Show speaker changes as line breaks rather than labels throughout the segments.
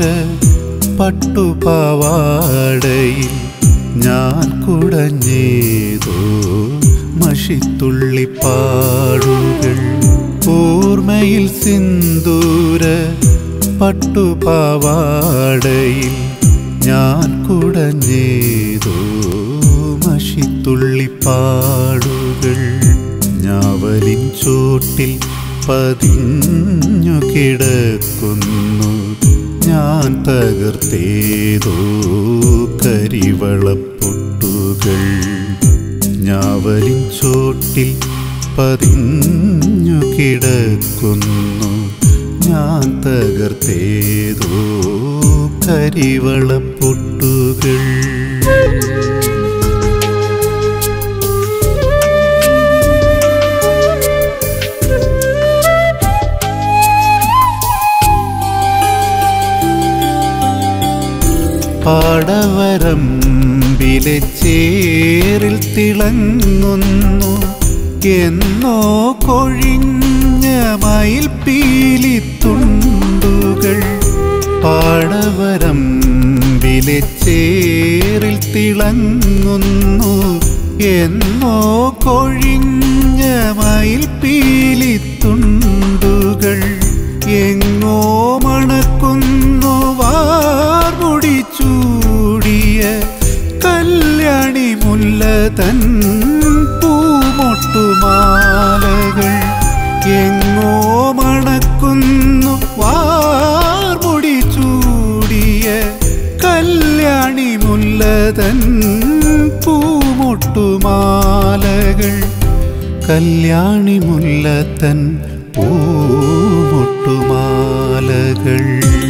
പട്ടുപാവാടയിൽ ഞാൻ കുടഞ്ഞേതോ മഷിത്തുള്ളിപ്പാടുകൾ ഓർമ്മയിൽ സിന്ദൂര പട്ടുപാവാടയിൽ ഞാൻ കുടഞ്ഞേതോ മഷിത്തുള്ളിപ്പാടുകൾ ഞാവലിൻ ചോട്ടിൽ പതിഞ്ഞു കിടക്കുന്നു ഞാൻ തകർത്തേതോ കരിവളപ്പൊട്ടുകൾ ഞാവലിൻ ചോട്ടിൽ പതിഞ്ഞു കിടക്കുന്നു ഞാൻ തകർത്തേതോ കരിവളപ്പൊട്ടുകൾ പാടവരമ്പിലെ ചേറിൽ തിളങ്ങുന്നു എന്നോ കൊഴിഞ്ഞ മയിൽ പീലിത്തുണ്ടുകൾ പാടവരമ്പിലെ ചേറിൽ തിളങ്ങുന്നു എന്നോ കൊഴിഞ്ഞ മയിൽ പീലിത്തുണ്ടുകൾ എങ്ങോ മണക്കുന്നു വാർമുടി ചൂടിയ കല്യാണി മുല്ല തൻ പൂമൊട്ടുമാലകൾ എങ്ങോ മണക്കുന്നു വാർമുടി ചൂടിയ കല്യാണി മുല്ല തൻ പൂമൊട്ടുമാലകൾ കല്യാണി മുല്ലത്തൻ പൂമൊട്ടുമാലകൾ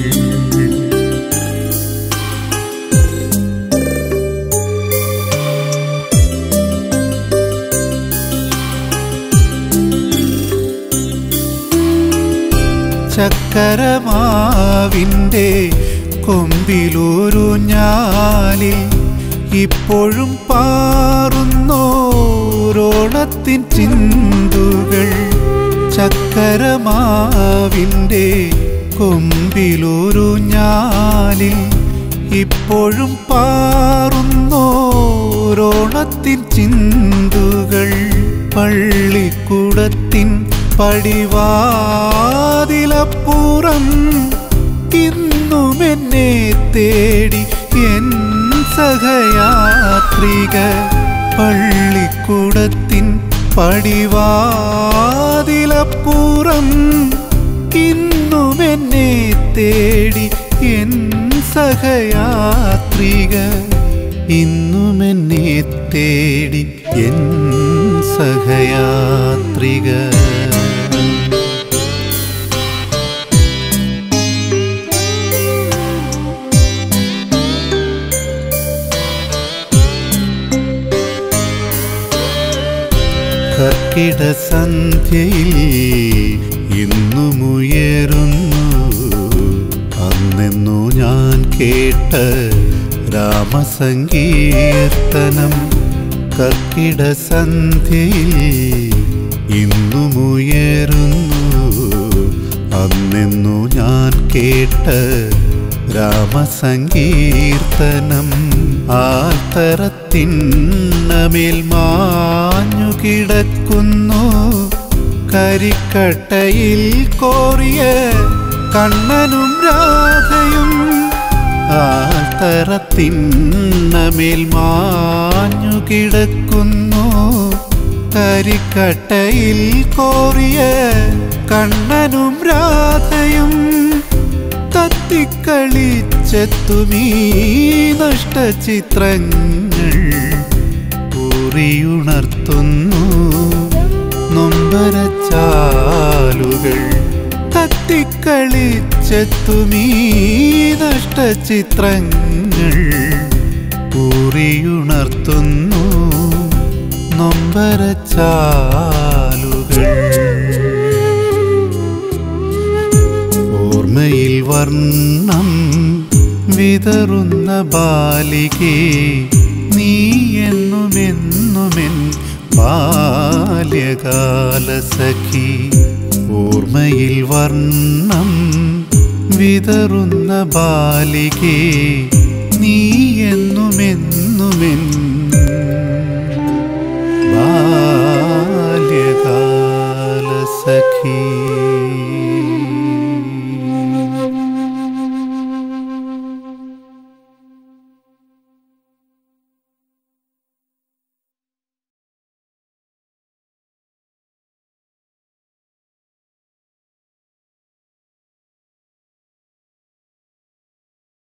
ചക്കരമാവിൻ്റെ കൊമ്പിലൊരു ഞാലിൽ ഇപ്പോഴും പാറുന്നോരോണത്തിൻ ചിന്തുകൾ ചക്കരമാവിൻ്റെ കൊമ്പിലൊരു ഞാലിൽ ഇപ്പോഴും പാറുന്നോരോണത്തിൻ ചിന്തുകൾ പള്ളിക്കൂടത്തിൻ പടിവാതിലപ്പുറം ഇന്നും എന്നെ തേടി എൻ സഹയാത്രിക പള്ളിക്കൂടത്തിൻ പടിവാതിലപ്പുറം ഇന്നും എന്നെ തേടി എൻ സഹയാത്രിക ഇന്നും എന്നെ തേടി എൻ സഹയാത്രിക കർക്കിട സന്ധ്യയിൽ ഇന്നുമുയരുന്നു അന്നെന്നു ഞാൻ കേട്ട രാമസങ്കീർത്തനം കർക്കിട സന്ധ്യയിൽ ഇന്നുമുയരുന്നു അന്നെന്നു ഞാൻ കേട്ട രാമസങ്കീർത്തനം ആൽത്തറത്തിന്നമേൽ മാഞ്ഞു കിടക്കുന്നു കരിക്കട്ടയിൽ കോറിയ കണ്ണനും രാധയും ആൽത്തറത്തിന്നമേൽ മാഞ്ഞു കിടക്കുന്നു കരിക്കട്ടയിൽ കോറിയ കണ്ണനും രാധയും തത്തിക്കളിച്ചെത്തുമീ നഷ്ടചിത്രങ്ങൾ ഊറിയുണർത്തുന്നു നൊമ്പരച്ചാലുകൾ തത്തിക്കളിച്ചെത്തുമീ നഷ്ടചിത്രങ്ങൾ ഊറിയുണർത്തുന്നു നൊമ്പരച്ചാലുകൾ ഓർമ്മയിൽ വർണ്ണം വിതറുന്ന ബാലികേ നീ എന്നുമെന്നുമെൻ ബാല്യകാല സഖി ഓർമ്മയിൽ വർണ്ണം വിതറുന്ന ബാലികേ നീ എന്നുമെന്നുമെൻ